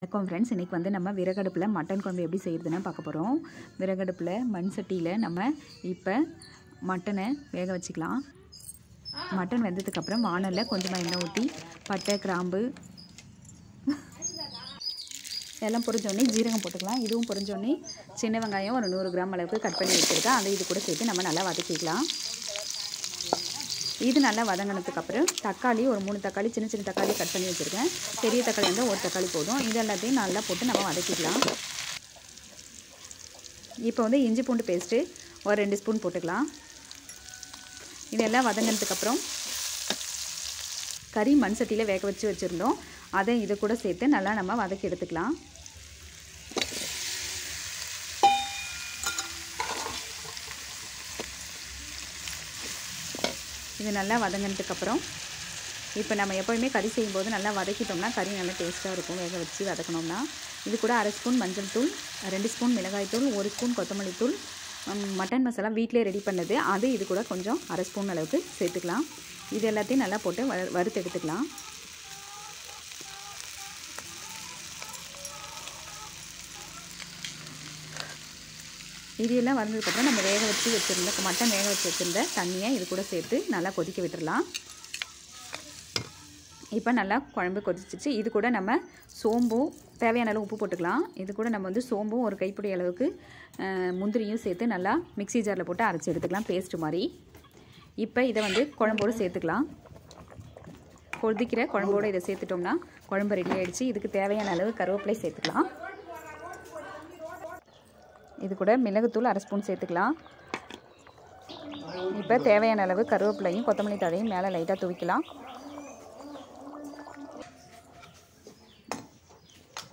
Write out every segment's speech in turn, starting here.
வணக்கம் ஃப்ரெண்ட்ஸ் இன்றைக்கி வந்து நம்ம விறகடுப்பில் மட்டன் குழம்பு எப்படி செய்கிறதுன்னு பார்க்க போகிறோம் விறகடுப்பில் மண் சட்டியில் நம்ம இப்போ மட்டனை வேக வச்சுக்கலாம் மட்டன் வெந்ததுக்கப்புறம் வானலில் கொஞ்சமாக எண்ணெய் ஊற்றி பட்டை கிராம்பு எல்லாம் பொரிஞ்சோடனே ஜீரகம் போட்டுக்கலாம் இதுவும் பொரிஞ்சோடனே சின்ன வெங்காயம் ஒரு நூறு கிராம் அளவுக்கு கட் பண்ணி வச்சுருக்கேன் அதை இது கூட சேர்த்து நம்ம நல்லா வதக்கிக்கலாம் இது நல்லா வதங்கினதுக்கு அப்புறம் தக்காளி ஒரு மூணு தக்காளி சின்ன சின்ன தக்காளி கட் பண்ணி வச்சுருக்கேன் பெரிய தக்காளி வந்து ஒரு தக்காளி போதும் இது எல்லாத்தையும் நல்லா போட்டு நம்ம வதக்கிக்கலாம் இப்போ வந்து இஞ்சி பூண்டு பேஸ்ட்டு ஒரு ரெண்டு ஸ்பூன் போட்டுக்கலாம் இதெல்லாம் வதங்கினதுக்கப்புறம் கறி மண் சட்டியில் வேக வச்சு வச்சுருந்தோம் அதை இது கூட சேர்த்து நல்லா நம்ம வதக்கி எடுத்துக்கலாம் இது நல்லா வதங்கினதுக்கப்புறம் இப்போ நம்ம எப்போயுமே கறி செய்யும்போது நல்லா வதக்கிட்டோம்னா கறி நல்லா டேஸ்ட்டாக இருக்கும் வேக வச்சு வதக்கணும்னா இது கூட அரை ஸ்பூன் மஞ்சள் தூள் ரெண்டு ஸ்பூன் மிளகாய் தூள் ஒரு ஸ்பூன் கொத்தமல்லி தூள் மட்டன் மசாலா வீட்டிலே ரெடி பண்ணது அது இது கூட கொஞ்சம் அரை ஸ்பூன் அளவுக்கு சேர்த்துக்கலாம் இது எல்லாத்தையும் நல்லா போட்டு வ வறுத்து எடுத்துக்கலாம் இது எல்லாம் வந்ததுக்கப்புறம் நம்ம வேக வச்சு வச்சுருந்த மட்டன் வேக வச்சு வச்சுருந்த தண்ணியை இது கூட சேர்த்து நல்லா கொதிக்க விட்டுடலாம் இப்போ நல்லா குழம்பு கொதிச்சிச்சு இது கூட நம்ம சோம்பும் தேவையான அளவு உப்பு போட்டுக்கலாம் இது கூட நம்ம வந்து சோம்பும் ஒரு கைப்பிடி அளவுக்கு முந்திரியும் சேர்த்து நல்லா மிக்சி ஜாரில் போட்டு அரைச்சி எடுத்துக்கலாம் பேஸ்ட்டு மாதிரி இப்போ இதை வந்து குழம்போடு சேர்த்துக்கலாம் கொதிக்கிற குழம்போடு இதை சேர்த்துட்டோம்னா குழம்பு ரெடி ஆகிடுச்சு இதுக்கு தேவையான அளவு கருவேப்பிலை சேர்த்துக்கலாம் இது கூட மிளகுத்தூள் அரை ஸ்பூன் சேர்த்துக்கலாம் இப்போ தேவையான அளவு கருவேப்பிலையும் கொத்தமல்லி தழையும் மேலே லைட்டாக துவிக்கலாம்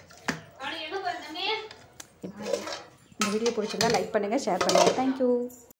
இந்த வீடியோ பிடிச்சிருந்தா லைக் பண்ணுங்கள் ஷேர் பண்ணுங்கள் தேங்க்யூ